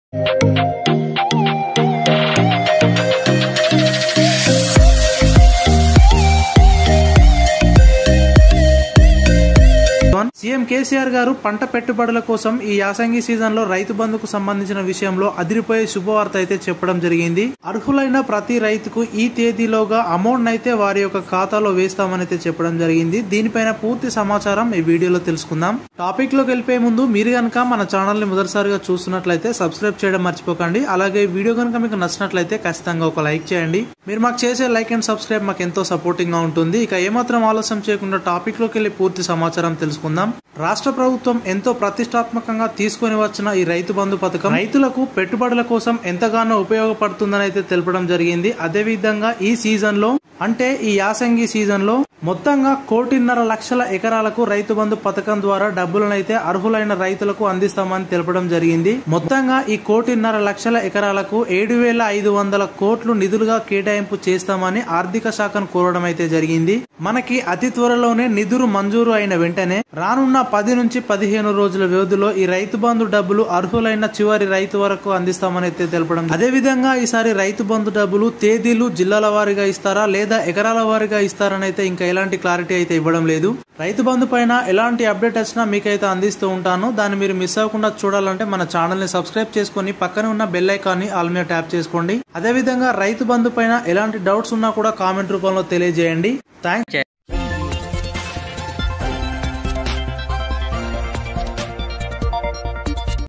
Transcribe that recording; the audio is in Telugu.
సీఎం కేసీఆర్ గారు పంట పెట్టుబడుల కోసం ఈ యాసంగి సీజన్ లో రైతు బంధుకు సంబంధించిన విషయంలో అదిరిపోయే శుభవార్త అయితే చెప్పడం జరిగింది అర్హులైన ప్రతి రైతుకు ఈ తేదీలోగా అమౌంట్ అయితే వారి యొక్క ఖాతాలో వేస్తామని అయితే చెప్పడం జరిగింది దీనిపైన పూర్తి సమాచారం ఈ వీడియోలో తెలుసుకుందాం టాపిక్ లోకి వెళ్ళిపోయే ముందు మీరు కనుక మన ఛానల్ ని మొదటిసారిగా చూస్తున్నట్లయితే సబ్స్క్రైబ్ చేయడం మర్చిపోకండి అలాగే ఈ వీడియో కనుక మీకు నచ్చినట్లయితే ఖచ్చితంగా ఒక లైక్ చేయండి మీరు మాకు చేసే లైక్ అండ్ సబ్స్క్రైబ్ మాకు ఎంతో సపోర్టింగ్ గా ఉంటుంది ఇక ఏమాత్రం ఆలస్యం చేయకుండా టాపిక్ లోకి వెళ్ళి పూర్తి సమాచారం తెలుసుకుందాం రాష్ట్ర ప్రభుత్వం ఎంతో ప్రతిష్టాత్మకంగా తీసుకొని వచ్చిన ఈ రైతు బంధు పథకం రైతులకు పెట్టుబడుల కోసం ఎంతగానో ఉపయోగపడుతుందని అయితే తెలపడం జరిగింది అదే విధంగా ఈ సీజన్ లో అంటే ఈ యాసంగి సీజన్ లో మొత్తంగా కోటిన్నర లక్షల ఎకరాలకు రైతు బంధు పథకం ద్వారా డబ్బులను అయితే అర్హులైన రైతులకు అందిస్తామని తెలపడం జరిగింది మొత్తంగా ఈ కోటిన్నర లక్షల ఎకరాలకు ఏడు వేల ఐదు వందల కోట్లు నిధులుగా కేటాయింపు చేస్తామని ఆర్థిక శాఖను కోరడం అయితే జరిగింది మనకి అతి త్వరలోనే నిధులు మంజూరు అయిన వెంటనే రానున్న పది నుంచి పదిహేను రోజుల వ్యవధిలో ఈ రైతు బంధు డబ్బులు అర్హులైన చివరి రైతు వరకు అందిస్తామని అయితే తెలపడం అదే విధంగా ఈసారి రైతు బంధు డబ్బులు తేదీలు జిల్లాల వారీగా ఇస్తారా లేదా ఎకరాల వారీగా ఇస్తారని అయితే ఇంకా ఎలాంటి క్లారిటీ అయితే ఇవ్వడం లేదు రైతు బంధు పైన ఎలాంటి అప్డేట్ వచ్చినా మీకైతే అందిస్తూ ఉంటాను దాన్ని మీరు మిస్ అవ్వకుండా చూడాలంటే మన ఛానల్ ని సబ్స్క్రైబ్ చేసుకుని పక్కనే ఉన్న బెల్ ఐకాన్ ని ఆల్ మీద ట్యాప్ చేసుకోండి అదే విధంగా రైతు బంధు పైన ఎలాంటి డౌట్స్ ఉన్నా కూడా కామెంట్ రూపంలో తెలియజేయండి థ్యాంక్స్